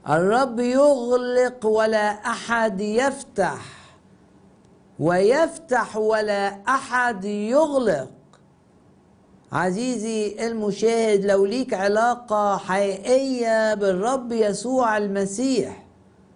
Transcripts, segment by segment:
الرب يغلق ولا احد يفتح ويفتح ولا احد يغلق عزيزي المشاهد لو ليك علاقه حقيقيه بالرب يسوع المسيح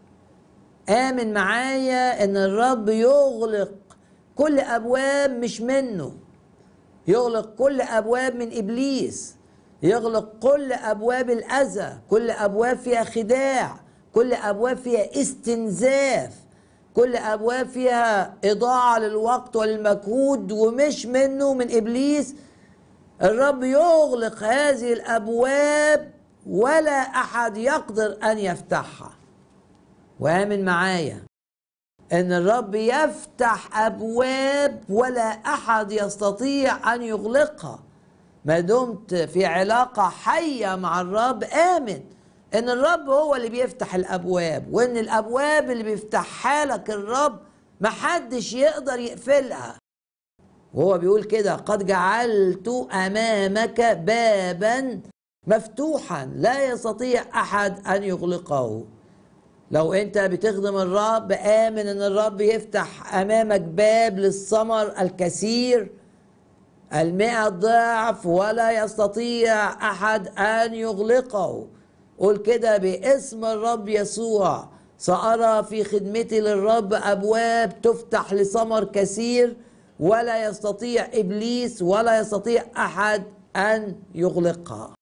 امن معايا ان الرب يغلق كل ابواب مش منه يغلق كل ابواب من ابليس يغلق كل ابواب الاذى كل ابواب فيها خداع كل ابواب فيها استنزاف كل ابواب فيها اضاعه للوقت وللمجهود ومش منه من ابليس الرب يغلق هذه الابواب ولا احد يقدر ان يفتحها وامن معايا ان الرب يفتح ابواب ولا احد يستطيع ان يغلقها ما دمت في علاقه حيه مع الرب امن ان الرب هو اللي بيفتح الابواب وان الابواب اللي بيفتحها لك الرب محدش يقدر يقفلها وهو بيقول كده قد جعلت امامك بابا مفتوحا لا يستطيع احد ان يغلقه لو انت بتخدم الرب امن ان الرب يفتح امامك باب للثمر الكثير المئة ضعف ولا يستطيع احد ان يغلقه قول كده باسم الرب يسوع سأرى في خدمتي للرب أبواب تفتح لثمر كثير ولا يستطيع إبليس ولا يستطيع أحد أن يغلقها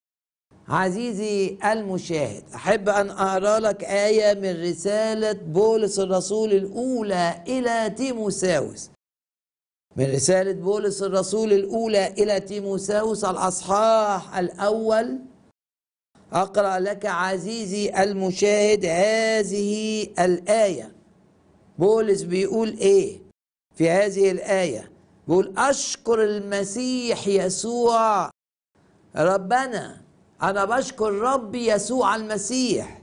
عزيزي المشاهد أحب أن أقرأ لك آية من رسالة بولس الرسول الأولى إلى تيموساوس من رسالة بولس الرسول الأولى إلى تيموساوس الأصحاح الأول أقرأ لك عزيزي المشاهد هذه الآية بولس بيقول إيه في هذه الآية بيقول أشكر المسيح يسوع ربنا أنا بشكر ربي يسوع المسيح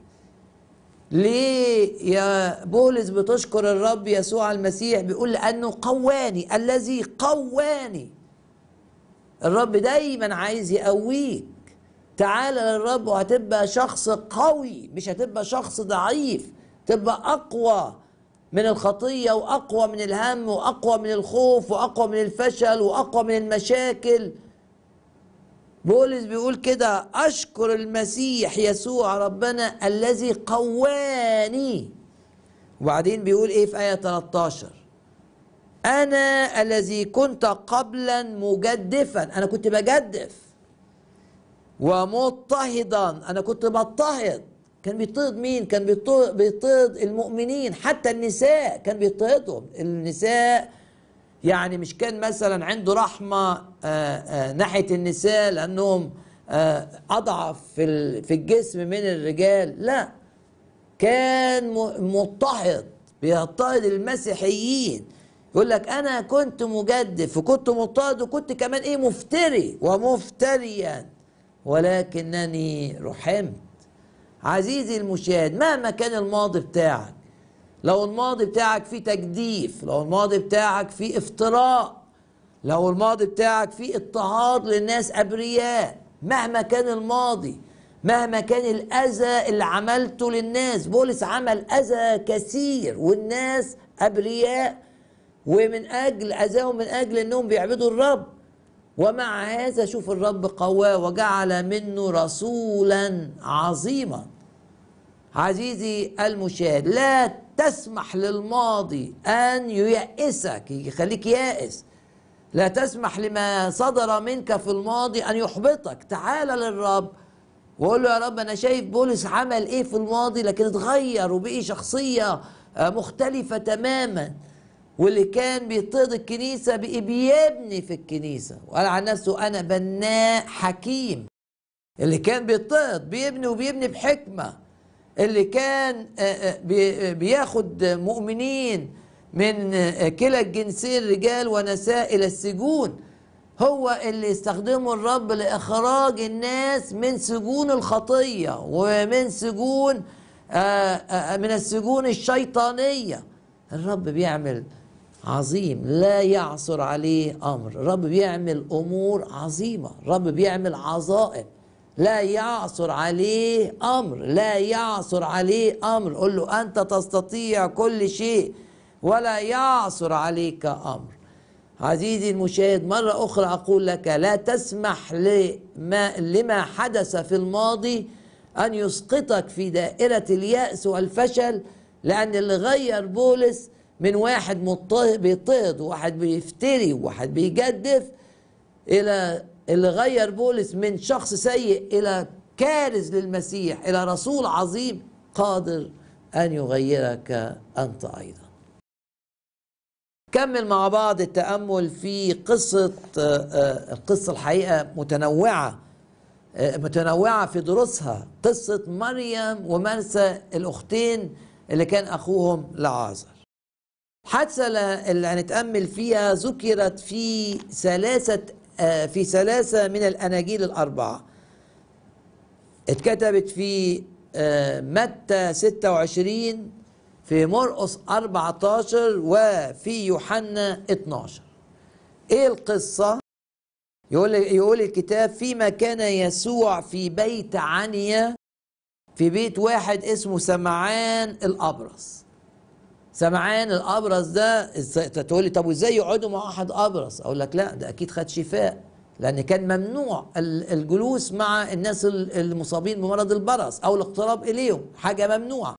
ليه يا بولس بتشكر الرب يسوع المسيح بيقول لأنه قواني الذي قواني الرب دايما عايز يقويك تعال للرب وهتبقى شخص قوي مش هتبقى شخص ضعيف تبقى اقوى من الخطيه واقوى من الهم واقوى من الخوف واقوى من الفشل واقوى من المشاكل بولس بيقول كده اشكر المسيح يسوع ربنا الذي قواني وبعدين بيقول ايه في ايه 13 انا الذي كنت قبلا مجدفا انا كنت بجدف ومضطهدا انا كنت بضطهد كان بيضطهد مين كان بيضطهد بيضطهد المؤمنين حتى النساء كان بيضطهدهم النساء يعني مش كان مثلا عنده رحمه آآ آآ ناحيه النساء لانهم اضعف في في الجسم من الرجال لا كان مضطهد بيضطهد المسيحيين يقول لك انا كنت مجدف وكنت مضطهد وكنت كمان ايه مفتري ومفتريا ولكنني رحمت عزيزي المشاهد مهما كان الماضي بتاعك لو الماضي بتاعك فيه تجديف لو الماضي بتاعك فيه افتراء لو الماضي بتاعك فيه اضطهاد للناس ابرياء مهما كان الماضي مهما كان الاذى اللي عملته للناس بولس عمل اذى كثير والناس ابرياء ومن اجل اذاهم من اجل انهم بيعبدوا الرب ومع هذا شوف الرب قواه وجعل منه رسولا عظيما عزيزي المشاهد لا تسمح للماضي ان ييأسك يخليك يائس لا تسمح لما صدر منك في الماضي ان يحبطك تعال للرب وقول له يا رب انا شايف بولس عمل ايه في الماضي لكن اتغير وبقي شخصيه مختلفه تماما واللي كان بيضطهد الكنيسة بقي بيبني في الكنيسة وقال عن نفسه أنا بناء حكيم اللي كان بيضطهد بيبني وبيبني بحكمة اللي كان بياخد مؤمنين من كلا الجنسين رجال ونساء إلى السجون هو اللي استخدمه الرب لإخراج الناس من سجون الخطية ومن سجون من السجون الشيطانية الرب بيعمل عظيم لا يعثر عليه امر الرب بيعمل امور عظيمه الرب بيعمل عظائم لا يعصر عليه امر لا يعصر عليه امر قل له انت تستطيع كل شيء ولا يعصر عليك امر عزيزي المشاهد مرة أخرى أقول لك لا تسمح لما, لما حدث في الماضي أن يسقطك في دائرة اليأس والفشل لأن اللي غير بولس من واحد بيضطهد وواحد بيفتري وواحد بيجدف إلى اللي غير بولس من شخص سيء إلى كارز للمسيح إلى رسول عظيم قادر أن يغيرك أنت أيضا كمل مع بعض التأمل في قصة القصة الحقيقة متنوعة متنوعة في دروسها قصة مريم ومرسى الأختين اللي كان أخوهم لعازر الحادثة اللي هنتأمل فيها ذكرت في ثلاثة في ثلاثة من الأناجيل الأربعة اتكتبت في متى 26 في مرقس 14 وفي يوحنا 12 ايه القصة يقول يقول الكتاب فيما كان يسوع في بيت عنيا في بيت واحد اسمه سمعان الأبرص سمعان الأبرص ده تقول لي طب وازاي يقعدوا مع واحد أبرص أقول لك لا ده أكيد خد شفاء لأن كان ممنوع الجلوس مع الناس المصابين بمرض البرص أو الاقتراب إليهم حاجة ممنوعة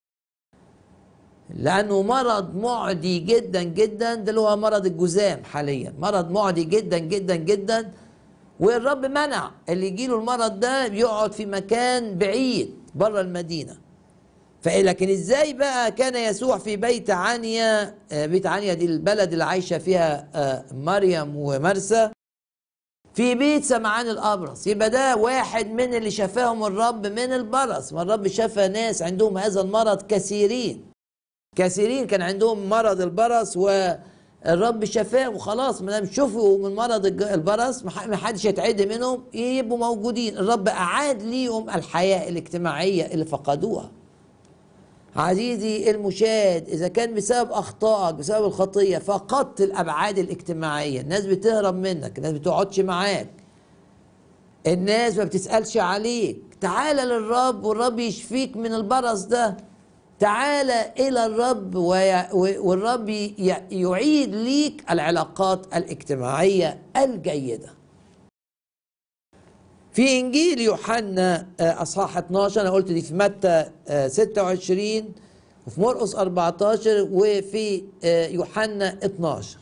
لانه مرض معدي جدا جدا ده اللي هو مرض الجذام حاليا مرض معدي جدا جدا جدا والرب منع اللي يجيله المرض ده يقعد في مكان بعيد بره المدينه لكن ازاي بقى كان يسوع في بيت عنيا بيت عنيا دي البلد اللي عايشه فيها مريم ومرسى في بيت سمعان الابرص يبقى ده واحد من اللي شفاهم الرب من البرص ما الرب شفى ناس عندهم هذا المرض كثيرين كثيرين كان عندهم مرض البرص والرب شفاه وخلاص ما دام شفوا من مرض البرص ما حدش يتعدي منهم يبقوا موجودين الرب اعاد ليهم الحياه الاجتماعيه اللي فقدوها عزيزي المشاهد اذا كان بسبب اخطائك بسبب الخطيه فقدت الابعاد الاجتماعيه الناس بتهرب منك الناس بتقعدش معاك الناس ما بتسالش عليك تعال للرب والرب يشفيك من البرص ده تعال إلى الرب والرب يعيد ليك العلاقات الاجتماعية الجيدة في إنجيل يوحنا أصحاح 12 أنا قلت دي في متى 26 وفي مرقس 14 وفي يوحنا 12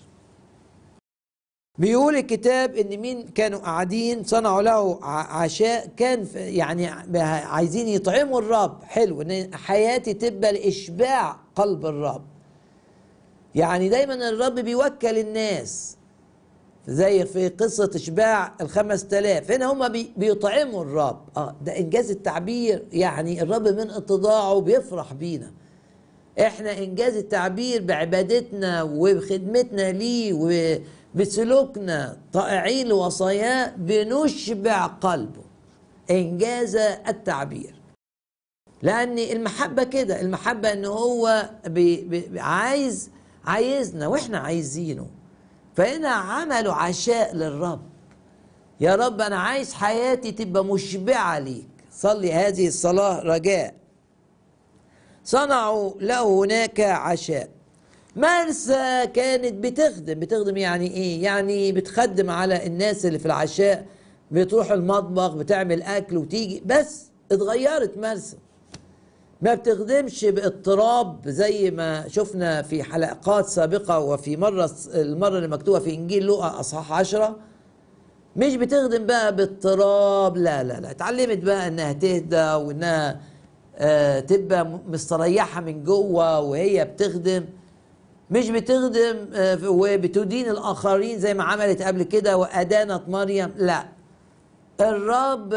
بيقول الكتاب ان مين كانوا قاعدين صنعوا له عشاء كان يعني عايزين يطعموا الرب حلو ان حياتي تبقى لاشباع قلب الرب يعني دايما الرب بيوكل الناس زي في قصة إشباع الخمس تلاف هنا هم بي بيطعموا الرب آه ده إنجاز التعبير يعني الرب من اتضاعه بيفرح بينا إحنا إنجاز التعبير بعبادتنا وبخدمتنا ليه و بسلوكنا طائعين لوصاياه بنشبع قلبه انجاز التعبير لان المحبه كده المحبه ان هو بي بي عايز عايزنا واحنا عايزينه فهنا عملوا عشاء للرب يا رب انا عايز حياتي تبقى مشبعه ليك صلي هذه الصلاه رجاء صنعوا له هناك عشاء مرسى كانت بتخدم بتخدم يعني ايه يعني بتخدم على الناس اللي في العشاء بتروح المطبخ بتعمل اكل وتيجي بس اتغيرت مرسى ما بتخدمش باضطراب زي ما شفنا في حلقات سابقة وفي مرة المرة اللي مكتوبة في إنجيل لوقا أصحاح عشرة مش بتخدم بقى باضطراب لا لا لا اتعلمت بقى انها تهدى وانها آه تبقى مستريحة من جوه وهي بتخدم مش بتخدم وبتدين الاخرين زي ما عملت قبل كده وادانت مريم لا الرب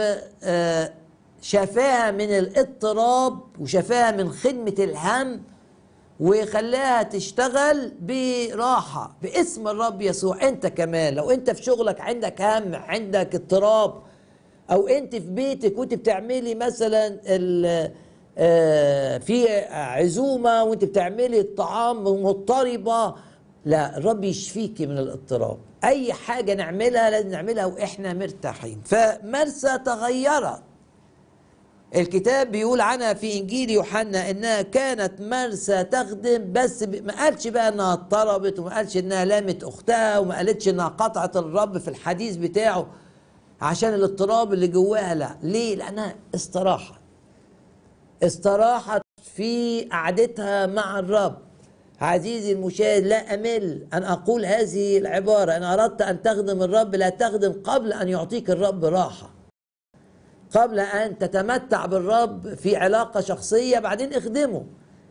شفاها من الاضطراب وشفاها من خدمه الهم وخلاها تشتغل براحه باسم الرب يسوع انت كمان لو انت في شغلك عندك هم عندك اضطراب او انت في بيتك وانت بتعملي مثلا في عزومه وانت بتعملي الطعام مضطربه لا الرب يشفيكي من الاضطراب اي حاجه نعملها لازم نعملها واحنا مرتاحين فمرسى تغيرت الكتاب بيقول عنها في انجيل يوحنا انها كانت مرسى تخدم بس ب- ما قالش بقى انها اضطربت وما قالش انها لامت اختها وما قالتش انها قطعت الرب في الحديث بتاعه عشان الاضطراب اللي جواها لا ليه لانها استراحت استراحت في قعدتها مع الرب عزيزي المشاهد لا امل ان اقول هذه العباره ان اردت ان تخدم الرب لا تخدم قبل ان يعطيك الرب راحه قبل ان تتمتع بالرب في علاقه شخصيه بعدين اخدمه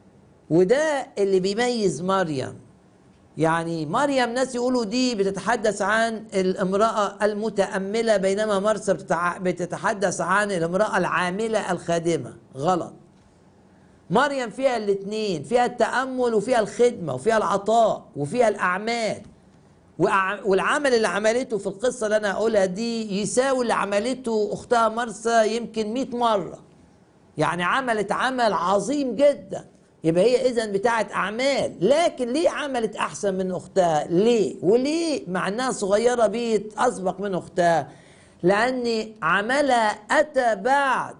وده اللي بيميز مريم يعني مريم ناس يقولوا دي بتتحدث عن الامرأة المتأملة بينما مرسى بتتع- بتتحدث عن الامرأة العاملة الخادمة غلط مريم فيها الاثنين فيها التأمل وفيها الخدمة وفيها العطاء وفيها الأعمال وأع- والعمل اللي عملته في القصة اللي أنا هقولها دي يساوي اللي عملته أختها مرسى يمكن 100 مرة يعني عملت عمل عظيم جدا يبقى هي اذا بتاعت اعمال لكن ليه عملت احسن من اختها ليه وليه مع انها صغيره بيت اسبق من اختها لان عملها اتى بعد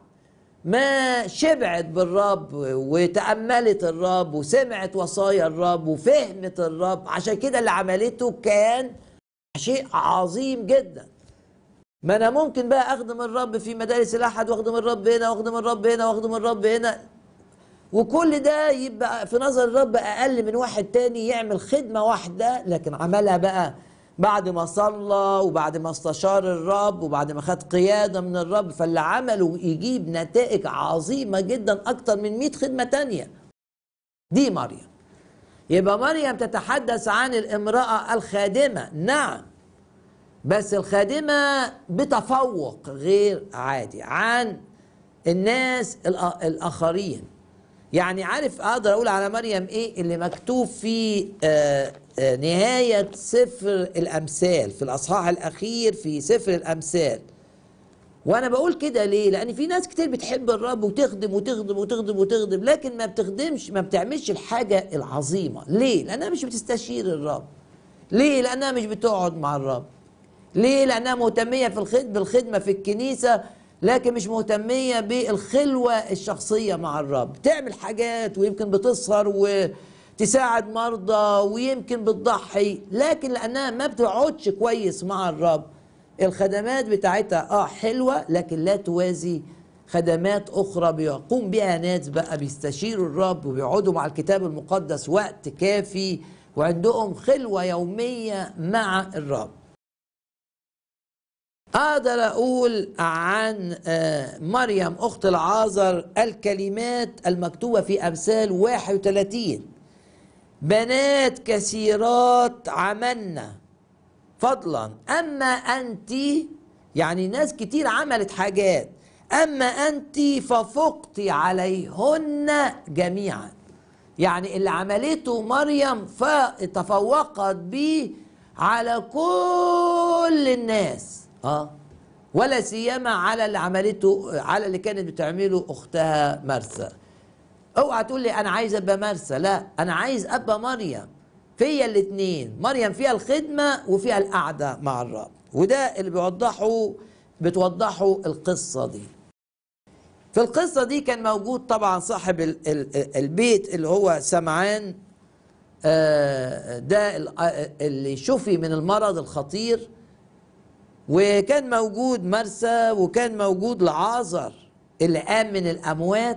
ما شبعت بالرب وتأملت الرب وسمعت وصايا الرب وفهمت الرب عشان كده اللي عملته كان شيء عظيم جدا ما انا ممكن بقى اخدم الرب في مدارس الاحد واخدم الرب هنا واخدم الرب هنا واخدم الرب هنا وكل ده يبقى في نظر الرب اقل من واحد تاني يعمل خدمه واحده لكن عملها بقى بعد ما صلى وبعد ما استشار الرب وبعد ما خد قياده من الرب فاللي عمله يجيب نتائج عظيمه جدا اكتر من 100 خدمه تانيه دي مريم يبقى مريم تتحدث عن الامراه الخادمه نعم بس الخادمة بتفوق غير عادي عن الناس الآ- الآخرين يعني عارف أقدر أقول على مريم إيه اللي مكتوب في آه، آه، نهاية سفر الأمثال في الأصحاح الأخير في سفر الأمثال وانا بقول كده ليه لان في ناس كتير بتحب الرب وتخدم وتخدم وتخدم وتخدم لكن ما بتخدمش ما بتعملش الحاجه العظيمه ليه لانها مش بتستشير الرب ليه لانها مش بتقعد مع الرب ليه لانها مهتميه في الخدمه بالخدمه في الكنيسه لكن مش مهتميه بالخلوه الشخصيه مع الرب تعمل حاجات ويمكن بتسهر وتساعد مرضى ويمكن بتضحي لكن لانها ما بتقعدش كويس مع الرب الخدمات بتاعتها اه حلوه لكن لا توازي خدمات اخرى بيقوم بها ناس بقى بيستشيروا الرب وبيقعدوا مع الكتاب المقدس وقت كافي وعندهم خلوه يوميه مع الرب اقدر اقول عن آه، مريم اخت العازر الكلمات المكتوبه في امثال 31 بنات كثيرات عملنا فضلا اما انت يعني ناس كتير عملت حاجات اما انت ففقت عليهن جميعا يعني اللي عملته مريم فتفوقت به على كل الناس اه ولا سيما على اللي عملته على اللي كانت بتعمله اختها مرسى اوعى تقول لي انا عايز ابقى مرسى لا انا عايز ابقى مريم فيا الاثنين مريم فيها الخدمه وفيها القعده مع الرب وده اللي بيوضحه بتوضحه القصه دي في القصه دي كان موجود طبعا صاحب ال- ال- البيت اللي هو سمعان آه، ده ال- آه، اللي شفي من المرض الخطير وكان موجود مرسى وكان موجود لعازر اللي قام من الاموات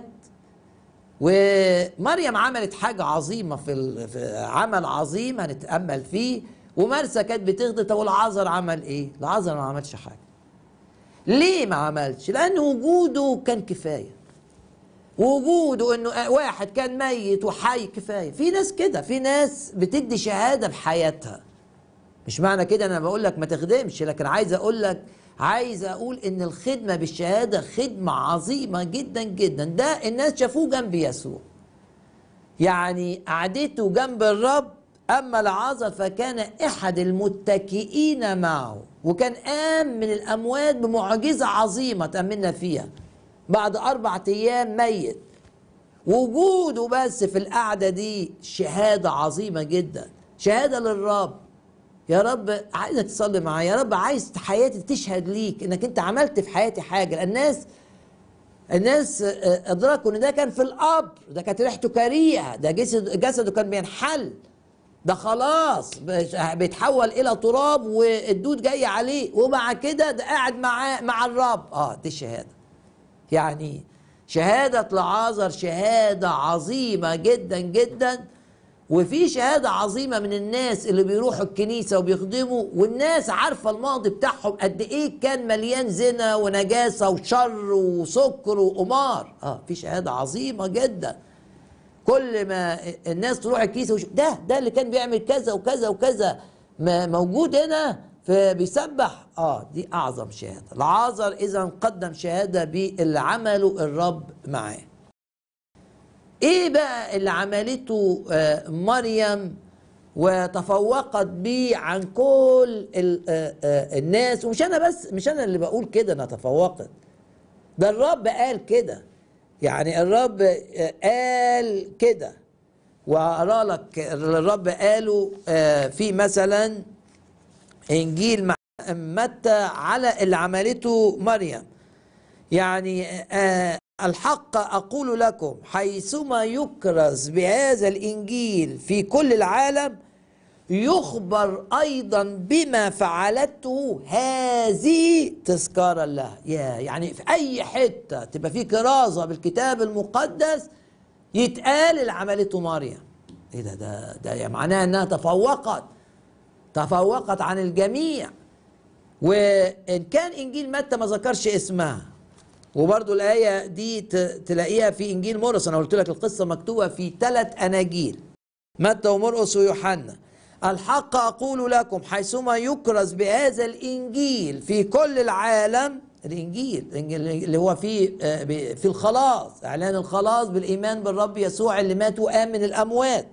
ومريم عملت حاجة عظيمة في, ال... في عمل عظيم هنتأمل فيه ومرسى كانت بتخدم طب والعازر عمل ايه؟ العازر ما عملش حاجة. ليه ما عملش؟ لأن وجوده كان كفاية. وجوده انه واحد كان ميت وحي كفاية. في ناس كده، في ناس بتدي شهادة بحياتها. مش معنى كده انا بقول لك ما تخدمش لكن عايز اقول لك عايز اقول ان الخدمه بالشهاده خدمه عظيمه جدا جدا ده الناس شافوه جنب يسوع يعني قعدته جنب الرب اما العازر فكان احد المتكئين معه وكان قام من الاموات بمعجزه عظيمه تاملنا فيها بعد اربع ايام ميت وجوده بس في القعده دي شهاده عظيمه جدا شهاده للرب يا رب عايزك تصلي معايا يا رب عايز حياتي تشهد ليك انك انت عملت في حياتي حاجه لان الناس الناس آه، ادركوا ان ده كان في القبر ده كانت ريحته كريهه ده جسد جسده كان بينحل ده خلاص بش- بيتحول الى تراب والدود جاي عليه ومع كده ده قاعد مع مع الرب اه دي الشهاده يعني شهاده لعازر شهاده عظيمه جدا جدا وفي شهاده عظيمه من الناس اللي بيروحوا الكنيسه وبيخدموا والناس عارفه الماضي بتاعهم قد ايه كان مليان زنا ونجاسه وشر وسكر وقمار اه في شهاده عظيمه جدا كل ما الناس تروح الكنيسه وش... ده ده اللي كان بيعمل كذا وكذا وكذا ما موجود هنا فبيسبح اه دي اعظم شهاده العازر اذا قدم شهاده باللي عمله الرب معاه ايه بقى اللي عملته آه، مريم وتفوقت بيه عن كل ال- آه، آه، الناس ومش انا بس مش انا اللي بقول كده انها تفوقت ده الرب قال كده يعني الرب آه، قال كده وأرى لك الرب قاله آه، في مثلا انجيل مع- متى على اللي عملته مريم يعني آه الحق أقول لكم حيثما يكرز بهذا الإنجيل في كل العالم يخبر أيضا بما فعلته هذه تذكارا لها يا يعني في أي حتة تبقى في كرازة بالكتاب المقدس يتقال اللي عملته مريم ايه ده ده ده يعني معناها انها تفوقت تفوقت عن الجميع وان كان انجيل متى ما ذكرش اسمها وبرضو الآية دي ت- تلاقيها في إنجيل مرقس أنا قلت لك القصة مكتوبة في ثلاث أناجيل متى ومرقس ويوحنا الحق أقول لكم حيثما يكرز بهذا الإنجيل في كل العالم الإنجيل الإنجيل اللي هو في آه، ب- في الخلاص إعلان الخلاص بالإيمان بالرب يسوع اللي مات وقام من الأموات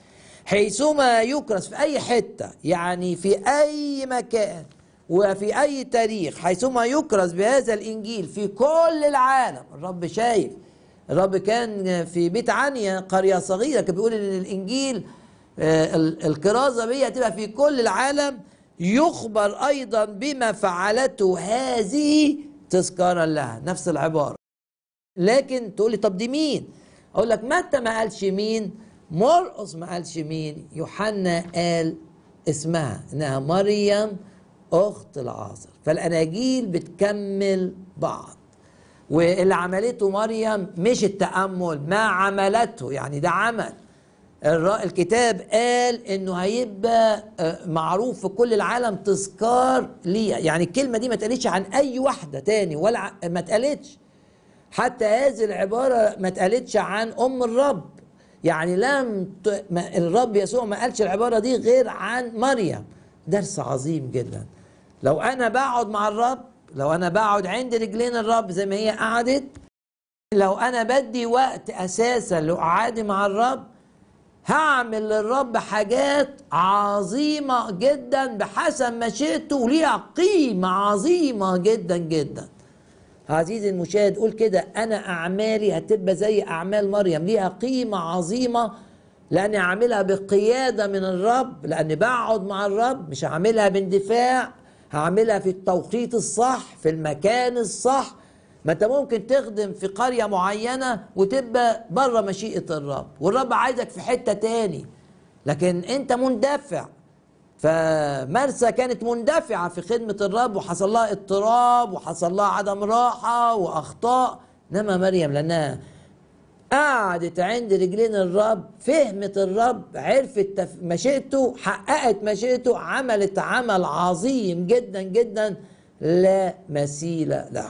حيثما يكرس في أي حتة يعني في أي مكان وفي أي تاريخ حيثما يكرس بهذا الإنجيل في كل العالم الرب شايف الرب كان في بيت عنيا قرية صغيرة كان بيقول إن الإنجيل آه، ال- الكرازة بيه هتبقى في كل العالم يخبر أيضا بما فعلته هذه تذكارا لها نفس العبارة لكن تقول لي طب دي مين اقول لك متى ما قالش مين مرقس ما قالش مين يوحنا قال اسمها انها مريم اخت العازر فالاناجيل بتكمل بعض واللي عملته مريم مش التامل ما عملته يعني ده عمل الر- الكتاب قال انه هيبقى آه، معروف في كل العالم تذكار ليها يعني الكلمه دي ما اتقالتش عن اي واحده تاني ولا ع- ما اتقالتش حتى هذه العبارة ما اتقالتش عن أم الرب يعني لم ت... ما الرب يسوع ما قالش العبارة دي غير عن مريم درس عظيم جدا لو أنا بقعد مع الرب لو أنا بقعد عند رجلين الرب زي ما هي قعدت لو أنا بدي وقت أساسا لقعادي مع الرب هعمل للرب حاجات عظيمة جدا بحسب مشيئته وليها قيمة عظيمة جدا جدا عزيزي المشاهد قول كده انا اعمالي هتبقى زي اعمال مريم ليها قيمه عظيمه لاني اعملها بقياده من الرب لاني بقعد مع الرب مش هعملها باندفاع هعملها في التوقيت الصح في المكان الصح ما انت ممكن تخدم في قريه معينه وتبقى بره مشيئه الرب والرب عايزك في حته تاني لكن انت مندفع فمرسى كانت مندفعة في خدمة الرب وحصل لها اضطراب وحصل لها عدم راحة وأخطاء إنما مريم لأنها قعدت عند رجلين الرب فهمت الرب عرفت تف- مشيئته حققت مشيئته عملت عمل عظيم جدا جدا لا مثيل له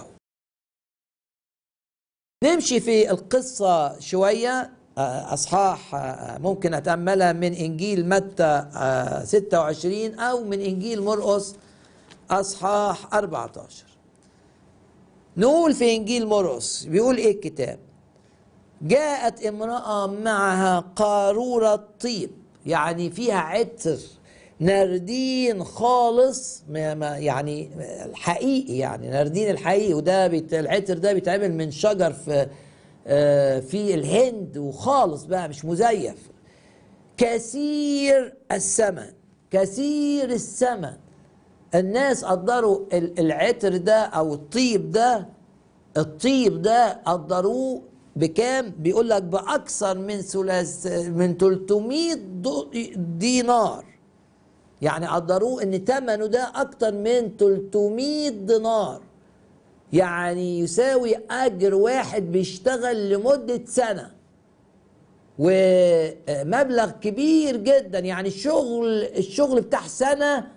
نمشي في القصة شوية آه، أصحاح آه، ممكن أتأملها من إنجيل متى آه، 26 أو من إنجيل مرقس أصحاح 14 نقول في إنجيل مرقس بيقول إيه الكتاب جاءت امرأة معها قارورة طيب يعني فيها عطر ناردين خالص ما ما يعني الحقيقي يعني ناردين الحقيقي وده بيت العطر ده بيتعمل من شجر في آه، في الهند وخالص بقى مش مزيف كثير الثمن كثير الثمن الناس قدروا ال- العطر ده او الطيب ده الطيب ده قدروه بكام بيقول لك باكثر من ثلاث من 300 دو- دينار يعني قدروه ان ثمنه ده اكتر من 300 دينار يعني يساوي اجر واحد بيشتغل لمدة سنة ومبلغ كبير جدا يعني الشغل الشغل بتاع سنة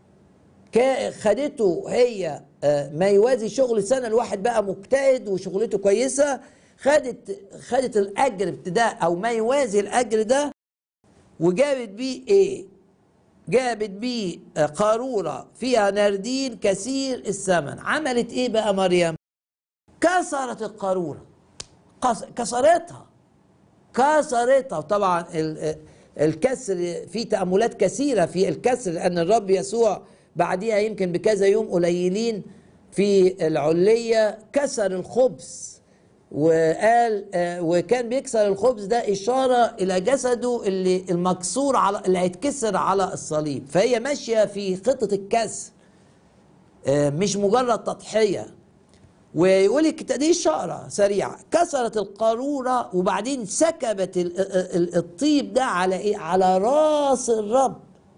كا- خدته هي آه، ما يوازي شغل سنة الواحد بقى مجتهد وشغلته كويسة خدت خدت الأجر ابتداء أو ما يوازي الأجر ده وجابت بيه إيه؟ جابت بيه آه، قارورة فيها ناردين كثير الثمن عملت إيه بقى مريم؟ كسرت القارورة قص- كسرتها كسرتها طبعا ال- الكسر في تأملات كثيرة في الكسر لأن الرب يسوع بعديها يمكن بكذا يوم قليلين في العلية كسر الخبز وقال آه، وكان بيكسر الخبز ده إشارة إلى جسده اللي المكسور على اللي هيتكسر على الصليب فهي ماشية في خطة الكسر آه، مش مجرد تضحية ويقول الكتاب دي إشارة سريعة كسرت القارورة وبعدين سكبت ال- ال- الطيب ده على إيه؟ على راس الرب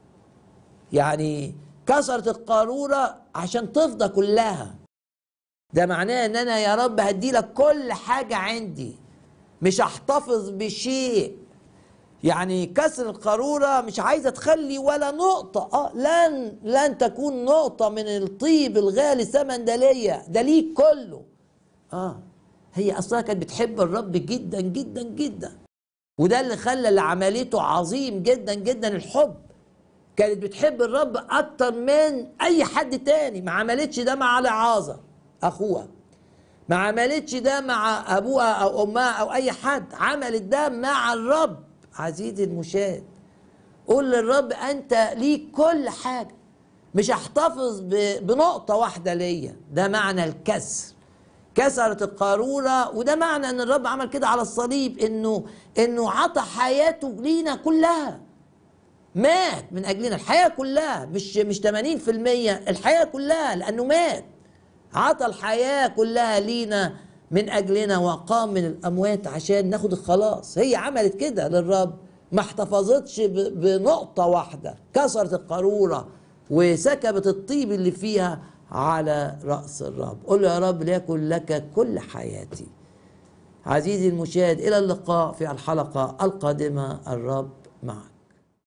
يعني كسرت القارورة عشان تفضى كلها ده معناه ان انا يا رب هدي لك كل حاجة عندي مش هحتفظ بشيء يعني كسر القارورة مش عايزة تخلي ولا نقطة اه لن لن تكون نقطة من الطيب الغالي ثمن ده ليا ده ليك كله اه هي اصلا كانت بتحب الرب جدا جدا جدا وده اللي خلى اللي عملته عظيم جدا جدا الحب كانت بتحب الرب اكتر من اي حد تاني ما عملتش ده مع لعازر اخوها ما عملتش ده مع ابوها او امها او اي حد عملت ده مع الرب عزيزي المشاهد قول للرب انت ليك كل حاجه مش هحتفظ ب- بنقطه واحده ليا ده معنى الكسر كسرت القاروره وده معنى ان الرب عمل كده على الصليب انه انه عطى حياته لينا كلها مات من اجلنا الحياه كلها مش مش 80% الحياه كلها لانه مات عطى الحياه كلها لينا من اجلنا وقام من الاموات عشان ناخد الخلاص هي عملت كده للرب ما احتفظتش ب- بنقطه واحده كسرت القاروره وسكبت الطيب اللي فيها على راس الرب قل له يا رب ليكن لك كل حياتي عزيزي المشاهد الى اللقاء في الحلقه القادمه الرب معك